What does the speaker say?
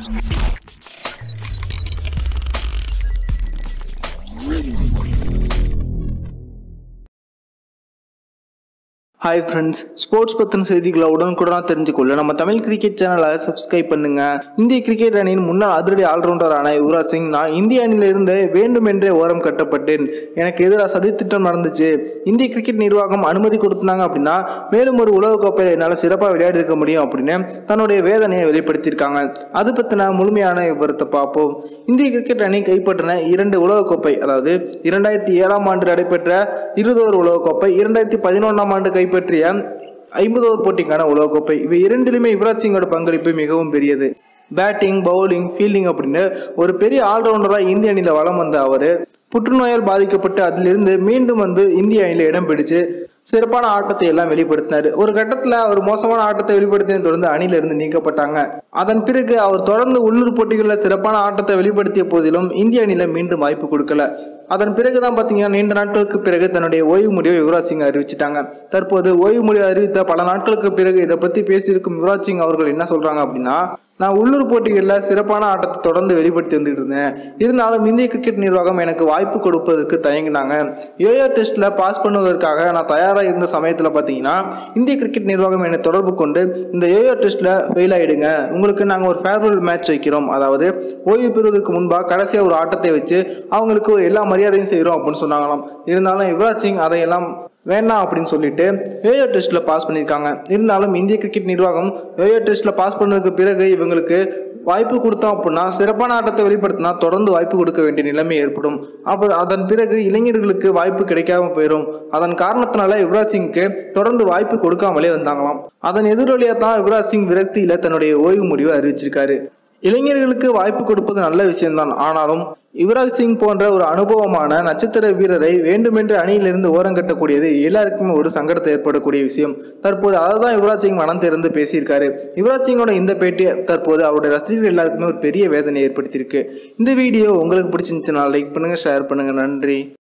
hi friends sports பற்றின செய்திகளை உடனுக்குடனாக தெரிஞ்சுக்கொள்ள நம்ம தமிழ் கிரிக்கெட் சேனலை சப்ஸ்கிரைப் பண்ணுங்க இந்திய கிரிக்கெட் அணியின் முன்னாள் அதிரடி ஆல்ரவுண்டரான யுவராஜ் சிங் நான் இந்திய அணியிலிருந்து வேண்டுமென்றே ஓரம் கட்டப்பட்டேன் எனக்கு எதிராக சதித்திட்டம் நடந்துச்சு இந்திய கிரிக்கெட் நிர்வாகம் அனுமதி கொடுத்தாங்க அப்படின்னா மேலும் ஒரு உலகக்கோப்பையில் என்னால் சிறப்பாக விளையாடி இருக்க முடியும் அப்படின்னு தன்னுடைய வேதனையை வெளிப்படுத்தியிருக்காங்க அது பற்றின முழுமையான விவரத்தை பார்ப்போம் இந்திய கிரிக்கெட் அணி கைப்பற்றின இரண்டு உலகக்கோப்பை அதாவது இரண்டாயிரத்தி ஏழாம் ஆண்டு நடைபெற்ற இருபதோரு உலகக்கோப்பை இரண்டாயிரத்தி பதினொன்றாம் ஆண்டு கைப்பற்றிய ஐம்பதோரு போட்டிக்கான உலகக்கோப்பை இவை இரண்டிலுமே யுவராஜ் சிங்கோட பங்களிப்பு மிகவும் பெரியது பேட்டிங் பவுலிங் ஃபீல்டிங் அப்படின்னு ஒரு பெரிய ஆல்ரவுண்டராக இந்திய அணியில் வலம் வந்த அவர் புற்றுநோயால் பாதிக்கப்பட்டு அதிலிருந்து மீண்டும் வந்து இந்திய அணியில் இடம் பிடிச்சு சிறப்பான ஆட்டத்தை எல்லாம் வெளிப்படுத்தினார் ஒரு கட்டத்தில் அவர் மோசமான ஆட்டத்தை வெளிப்படுத்தியதை தொடர்ந்து அணியிலிருந்து நீக்கப்பட்டாங்க அதன் பிறகு அவர் தொடர்ந்து உள்ளூர் போட்டிகளில் சிறப்பான ஆட்டத்தை வெளிப்படுத்திய போதிலும் இந்திய அணியில் மீண்டும் வாய்ப்பு கொடுக்கல அதன் பிறகு தான் பார்த்தீங்கன்னா நீண்ட நாட்களுக்கு பிறகு தன்னுடைய ஓய்வு முடிவை யுவராஜ் சிங் அறிவிச்சிட்டாங்க தற்போது ஓய்வு முடிவை அறிவித்த பல நாட்களுக்கு பிறகு இதை பற்றி பேசியிருக்கும் யுவராஜ் சிங் அவர்கள் என்ன சொல்றாங்க அப்படின்னா நான் உள்ளூர் போட்டிகளில் சிறப்பான ஆட்டத்தை தொடர்ந்து வெளிப்படுத்தி வந்துட்டு இருந்தேன் இருந்தாலும் இந்திய கிரிக்கெட் நிர்வாகம் எனக்கு வாய்ப்பு கொடுப்பதற்கு தயங்கினாங்க யோயோ டெஸ்ட்டில் பாஸ் பண்ணுவதற்காக நான் தயாராக இருந்த சமயத்தில் பார்த்தீங்கன்னா இந்திய கிரிக்கெட் நிர்வாகம் என்னை தொடர்பு கொண்டு இந்த யோயோ டெஸ்ட்டில் ஃபெயில் ஆகிடுங்க உங்களுக்கு நாங்கள் ஒரு ஃபேர்வெல் மேட்ச் வைக்கிறோம் அதாவது ஓய்வு பெறுவதற்கு முன்பாக கடைசியாக ஒரு ஆட்டத்தை வச்சு அவங்களுக்கு ஒரு எல்லா மரியாதையும் செய்கிறோம் அப்படின்னு சொன்னாங்களாம் இருந்தாலும் யுவராஜ் சிங் அதையெல்லாம் வேண்டாம் அப்படின்னு சொல்லிட்டு யோயோ டெஸ்ட்டில் பாஸ் பண்ணியிருக்காங்க இருந்தாலும் இந்திய கிரிக்கெட் நிர்வாகம் யோயோ டெஸ்ட்டில் பாஸ் பண்ணதுக்கு பிறகு இவங்களுக்கு வாய்ப்பு கொடுத்தோம் அப்படின்னா சிறப்பான ஆட்டத்தை வெளிப்படுத்தினா தொடர்ந்து வாய்ப்பு கொடுக்க வேண்டிய நிலைமை ஏற்படும் அப்போ அதன் பிறகு இளைஞர்களுக்கு வாய்ப்பு கிடைக்காம போயிடும் அதன் காரணத்தினால யுவராஜ் சிங்க்கு தொடர்ந்து வாய்ப்பு கொடுக்காமலே வந்தாங்களாம் அதன் எதிரொலியாக தான் யுவராஜ் சிங் விரக்தியில் தன்னுடைய ஓய்வு முடிவை அறிவிச்சிருக்காரு இளைஞர்களுக்கு வாய்ப்பு கொடுப்பது நல்ல விஷயம்தான் ஆனாலும் யுவராஜ் சிங் போன்ற ஒரு அனுபவமான நட்சத்திர வீரரை வேண்டுமென்று அணியிலிருந்து ஓரங்கட்டக்கூடியது எல்லாருக்குமே ஒரு சங்கடத்தை ஏற்படக்கூடிய விஷயம் தற்போது அதை தான் யுவராஜ் சிங் மனம் திறந்து பேசியிருக்காரு யுவராஜ் சிங்கோட இந்த பேட்டி தற்போது அவருடைய ரசிகர்கள் எல்லாருக்குமே ஒரு பெரிய வேதனை ஏற்படுத்தியிருக்கு இந்த வீடியோ உங்களுக்கு பிடிச்சிருந்துச்சுன்னா லைக் பண்ணுங்க ஷேர் பண்ணுங்க நன்றி